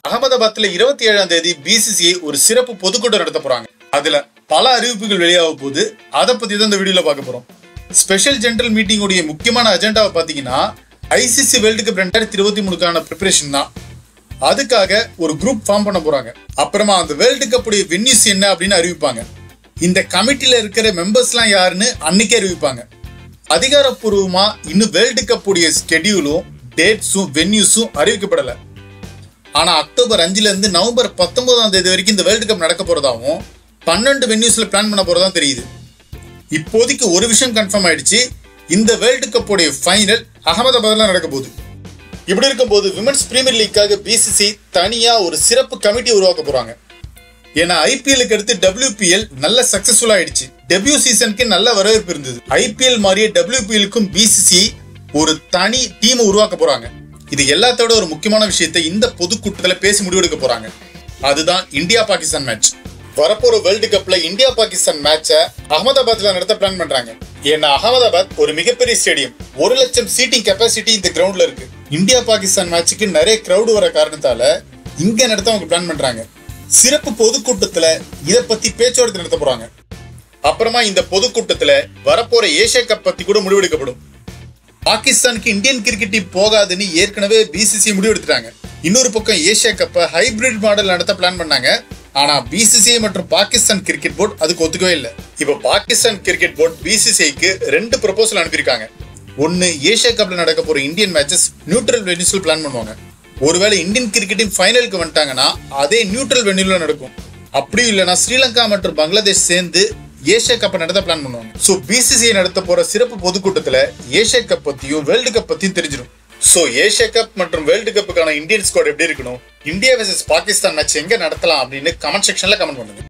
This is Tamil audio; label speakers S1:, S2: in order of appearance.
S1: அகமதாபாத்ல இருபத்தி ஏழாம் தேதி பிசிசிஐ ஒரு சிறப்பு பொதுக்கூட்டம் நடத்த போறாங்க அதுல பல அறிவிப்புகள் வெளியாக போகுது அதை பத்தி தான் இந்த வீடியோல பார்க்க போறோம் ஸ்பெஷல் ஜெனரல் மீட்டிங் உடைய முக்கியமான அஜெண்டாவை பாத்தீங்கன்னா ஐசிசி வேர்ல்டு கப் ரெண்டாயிரத்தி இருபத்தி மூணுக்கான ப்ரிப்பரேஷன் தான் அதுக்காக ஒரு குரூப் ஃபார்ம் பண்ண போறாங்க அப்புறமா அந்த வேர்ல்டு கப் உடைய வென்யூஸ் என்ன அப்படின்னு அறிவிப்பாங்க இந்த கமிட்டில இருக்கிற மெம்பர்ஸ்லாம் யாருன்னு அன்னைக்கே அறிவிப்பாங்க அதிகாரப்பூர்வமா இன்னும் வேர்ல்டு கப் உடைய ஸ்கெடியூலும் டேட்ஸும் வென்யூஸும் அறிவிக்கப்படல ஆனா அக்டோபர் அஞ்சுல இருந்து நவம்பர் பத்தொன்பதாம் தேதி வரைக்கும் இந்த வேர்ல்டு கப் நடக்க போறதாவும் பன்னெண்டு வென்யூஸ்ல பிளான் பண்ண போறதா தெரியுது இப்போதைக்கு ஒரு விஷயம் கன்ஃபார்ம் ஆயிடுச்சு இந்த வேர்ல்டு கப்போடைய ஃபைனல் அகமதாபாத்ல நடக்க போகுது இப்படி இருக்கும்போது விமென்ஸ் பிரீமியர் லீக்காக பிசிசி தனியா ஒரு சிறப்பு கமிட்டி உருவாக்க போறாங்க ஏன்னா ஐபிஎல்லுக்கு அடுத்து WPL நல்ல சக்சஸ்ஃபுல் ஆயிடுச்சு டெபியூ சீசனுக்கு நல்ல வரவேற்பு இருந்தது ஐபிஎல் மாதிரியே டபிள்யூபிஎலுக்கும் பிசிசி ஒரு தனி டீம் உருவாக்க போறாங்க இது எல்லாத்தோட ஒரு முக்கியமான விஷயத்தை இந்த பொதுக்கூட்டத்துல பேசி முடிவெடுக்க போறாங்க அதுதான் இந்தியா பாகிஸ்தான் மேட்ச் வரப்போற வேர்ல்டு கப்ல இந்தியா பாகிஸ்தான் மேட்சை அகமதாபாத்ல நடத்த பிளான் பண்றாங்க ஏன்னா அகமதாபாத் ஒரு மிகப்பெரிய ஸ்டேடியம் ஒரு லட்சம் சீட்டிங் கெப்பாசிட்டி இந்த கிரவுண்ட்ல இருக்கு இந்தியா பாகிஸ்தான் மேட்சுக்கு நிறைய கிரவுட் வர காரணத்தால இங்க நடத்த அவங்க பிளான் பண்றாங்க சிறப்பு பொதுக்கூட்டத்துல இத பத்தி பேச்சுவார்த்தை நடத்த போறாங்க அப்புறமா இந்த பொதுக்கூட்டத்துல வரப்போற ஏசியா கப் பத்தி கூட முடிவெடுக்கப்படும் பாகிஸ்தானுக்கு இந்தியன் கிரிக்கெட் டீம் போகாதுன்னு ஏற்கனவே பிசிசி முடிவெடுத்துட்டாங்க இன்னொரு பக்கம் ஏசியா கப்பை ஹைபிரிட் மாடல் நடத்த பிளான் பண்ணாங்க ஆனா பிசிசிஐ மற்றும் பாகிஸ்தான் கிரிக்கெட் போர்டு அதுக்கு ஒத்துக்கவே இல்லை இப்போ பாகிஸ்தான் கிரிக்கெட் போர்டு பிசிசிஐக்கு ரெண்டு ப்ரொபோசல் அனுப்பியிருக்காங்க ஒன்னு ஏசியா கப்ல நடக்க போற இந்தியன் மேட்சஸ் நியூட்ரல் வெனியூஸ்ல பிளான் பண்ணுவாங்க ஒருவேளை இந்தியன் கிரிக்கெட் டீம் ஃபைனலுக்கு வந்துட்டாங்கன்னா அதே நியூட்ரல் வெனியூல நடக்கும் அப்படியும் இல்லைன்னா ஸ்ரீலங்கா மற்றும் பங்களாதேஷ் சேர்ந்து ஏசியா கப்பை நடத்த பிளான் பண்ணுவாங்க ஸோ பிசிசிஐ நடத்த போற சிறப்பு பொதுக்கூட்டத்துல ஏசியா கப் பத்தியும் வேர்ல்டு கப் பத்தியும் தெரிஞ்சிடும் ஸோ ஏசியா கப் மற்றும் வேர்ல்டு கப்புக்கான இந்தியன் ஸ்குவாட் எப்படி இருக்கணும் இந்தியா வெர்சஸ் பாகிஸ்தான் மேட்ச் எங்க நடத்தலாம் அப்படின்னு கமெண்ட் செக்ஷன்ல கமெண்ட் பண்ணுங்க